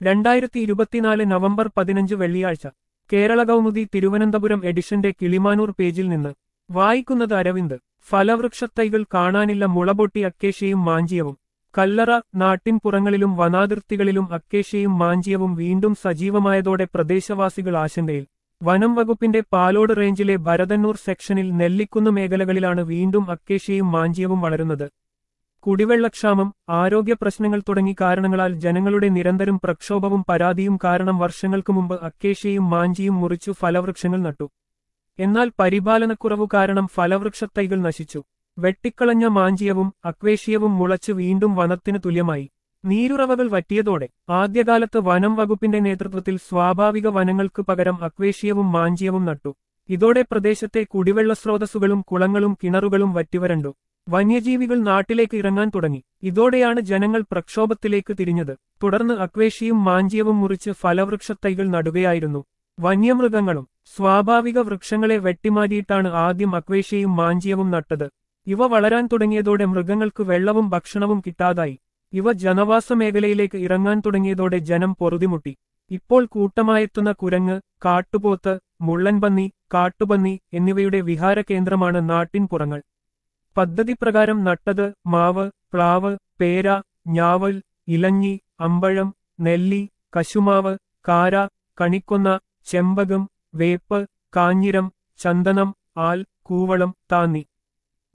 രണ്ടായിരത്തി ഇരുപത്തിനാല് നവംബർ പതിനഞ്ച് വെള്ളിയാഴ്ച കേരള കൗമുദി തിരുവനന്തപുരം എഡിഷന്റെ കിളിമാനൂർ പേജിൽ നിന്ന് വായിക്കുന്നത് അരവിന്ദ് ഫലവൃക്ഷത്തൈകൾ കാണാനില്ല മുളപൊട്ടി അക്കേഷ്യയും മാഞ്ചിയവും കല്ലറ നാട്ടിൻപുറങ്ങളിലും വനാതിർത്തികളിലും അക്കേഷ്യയും മാഞ്ചിയവും വീണ്ടും സജീവമായതോടെ പ്രദേശവാസികൾ ആശങ്കയിൽ വനം വകുപ്പിന്റെ പാലോട് റേഞ്ചിലെ ഭരതന്നൂർ സെക്ഷനിൽ നെല്ലിക്കുന്ന് മേഖലകളിലാണ് വീണ്ടും അക്കേഷ്യയും മാഞ്ചിയവും വളരുന്നത് കുടിവെള്ളക്ഷാമം ആരോഗ്യ പ്രശ്നങ്ങൾ തുടങ്ങി കാരണങ്ങളാൽ ജനങ്ങളുടെ നിരന്തരം പ്രക്ഷോഭവും പരാതിയും കാരണം വർഷങ്ങൾക്കു മുമ്പ് അക്കേഷ്യയും മാഞ്ചിയും മുറിച്ചു ഫലവൃക്ഷങ്ങൾ നട്ടു എന്നാൽ പരിപാലനക്കുറവു കാരണം ഫലവൃക്ഷത്തൈകൾ നശിച്ചു വെട്ടിക്കളഞ്ഞ മാഞ്ചിയവും അക്വേഷ്യവും മുളച്ച് വീണ്ടും വനത്തിന് തുല്യമായി നീരുറവകൾ വറ്റിയതോടെ ആദ്യകാലത്ത് വനം വകുപ്പിന്റെ നേതൃത്വത്തിൽ സ്വാഭാവിക വനങ്ങൾക്ക് പകരം അക്വേഷ്യവും മാഞ്ചിയവും നട്ടു ഇതോടെ പ്രദേശത്തെ കുടിവെള്ള സ്രോതസ്സുകളും കുളങ്ങളും കിണറുകളും വറ്റിവരണ്ടു വന്യജീവികൾ നാട്ടിലേക്ക് ഇറങ്ങാൻ തുടങ്ങി ഇതോടെയാണ് ജനങ്ങൾ പ്രക്ഷോഭത്തിലേക്ക് തിരിഞ്ഞത് തുടർന്ന് അക്വേഷ്യയും മാഞ്ചിയവും മുറിച്ച് ഫലവൃക്ഷത്തൈകൾ നടുകയായിരുന്നു വന്യമൃഗങ്ങളും സ്വാഭാവിക വൃക്ഷങ്ങളെ വെട്ടിമാറ്റിയിട്ടാണ് ആദ്യം അക്വേഷ്യയും മാഞ്ചിയവും നട്ടത് ഇവ വളരാൻ തുടങ്ങിയതോടെ മൃഗങ്ങൾക്ക് വെള്ളവും ഭക്ഷണവും കിട്ടാതായി ഇവ ജനവാസ മേഖലയിലേക്ക് ഇറങ്ങാൻ തുടങ്ങിയതോടെ ജനം പൊറുതിമുട്ടി ഇപ്പോൾ കൂട്ടമായെത്തുന്ന കുരങ്ങ് കാട്ടുപോത്ത് മുള്ളൻപന്നി കാട്ടുപന്നി എന്നിവയുടെ വിഹാര കേന്ദ്രമാണ് നാട്ടിൻപുറങ്ങൾ പദ്ധതി പ്രകാരം നട്ടത് മാവ് പ്ലാവ് പേര ഞാവൽ ഇലഞ്ഞി അമ്പഴം നെല്ലി കശുമാവ് കാര കണിക്കൊന്ന ചെമ്പകം വേപ്പ് കാഞ്ഞിരം ചന്ദനം ആൽ കൂവളം താന്നി